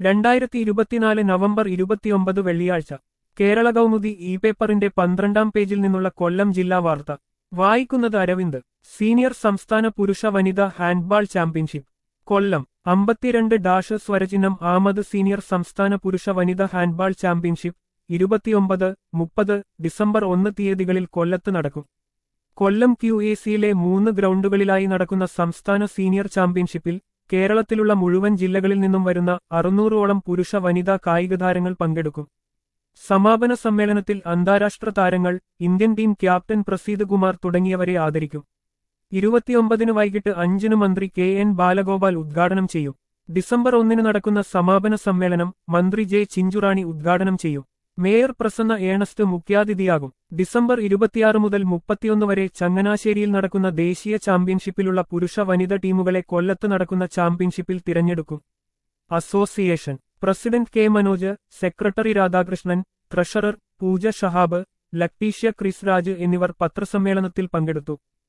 രണ്ടായിരത്തി ഇരുപത്തിനാല് നവംബർ ഇരുപത്തിയൊമ്പത് വെള്ളിയാഴ്ച കേരള കൗമുദി ഇ പേപ്പറിന്റെ പന്ത്രണ്ടാം പേജിൽ നിന്നുള്ള കൊല്ലം ജില്ലാ വാർത്ത വായിക്കുന്നത് അരവിന്ദ് സീനിയർ സംസ്ഥാന പുരുഷ വനിതാ ഹാൻഡ്ബാൾ ചാമ്പ്യൻഷിപ്പ് കൊല്ലം അമ്പത്തിരണ്ട് ഡാഷ് സ്വരചിഹ്നം ആമത് സീനിയർ സംസ്ഥാന പുരുഷ വനിതാ ഹാൻഡ്ബാൾ ചാമ്പ്യൻഷിപ്പ് ഇരുപത്തിയൊമ്പത് മുപ്പത് ഡിസംബർ ഒന്ന് തീയതികളിൽ കൊല്ലത്ത് നടക്കും കൊല്ലം ക്യു എ സിയിലെ മൂന്ന് ഗ്രൗണ്ടുകളിലായി നടക്കുന്ന സംസ്ഥാന സീനിയർ ചാമ്പ്യൻഷിപ്പിൽ കേരളത്തിലുള്ള മുഴുവൻ ജില്ലകളിൽ നിന്നും വരുന്ന അറുന്നൂറോളം പുരുഷ വനിതാ കായിക താരങ്ങൾ പങ്കെടുക്കും സമാപന സമ്മേളനത്തിൽ അന്താരാഷ്ട്ര താരങ്ങൾ Indian team captain Praseed Kumar തുടങ്ങിയവരെ ആദരിക്കും ഇരുപത്തിയൊമ്പതിന് വൈകിട്ട് അഞ്ചിന് മന്ത്രി കെ എൻ ബാലഗോപാൽ ഉദ്ഘാടനം ചെയ്യും ഡിസംബർ ഒന്നിന് നടക്കുന്ന സമാപന സമ്മേളനം മന്ത്രി ജെ ചിഞ്ചുറാണി ഉദ്ഘാടനം ചെയ്യും മേയർ പ്രസന്ന ഏണസ്റ്റ് മുഖ്യാതിഥിയാകും ഡിസംബർ ഇരുപത്തിയാറ് മുതൽ മുപ്പത്തിയൊന്ന് വരെ ചങ്ങനാശ്ശേരിയിൽ നടക്കുന്ന ദേശീയ ചാമ്പ്യൻഷിപ്പിലുള്ള പുരുഷ വനിത ടീമുകളെ കൊല്ലത്ത് നടക്കുന്ന ചാമ്പ്യൻഷിപ്പിൽ തിരഞ്ഞെടുക്കും association president K Manoj secretary Radhakrishnan treasurer Pooja Shahab Letitia Chris Raj എന്നിവർ പത്രസമ്മേളനത്തിൽ പങ്കെടുത്തു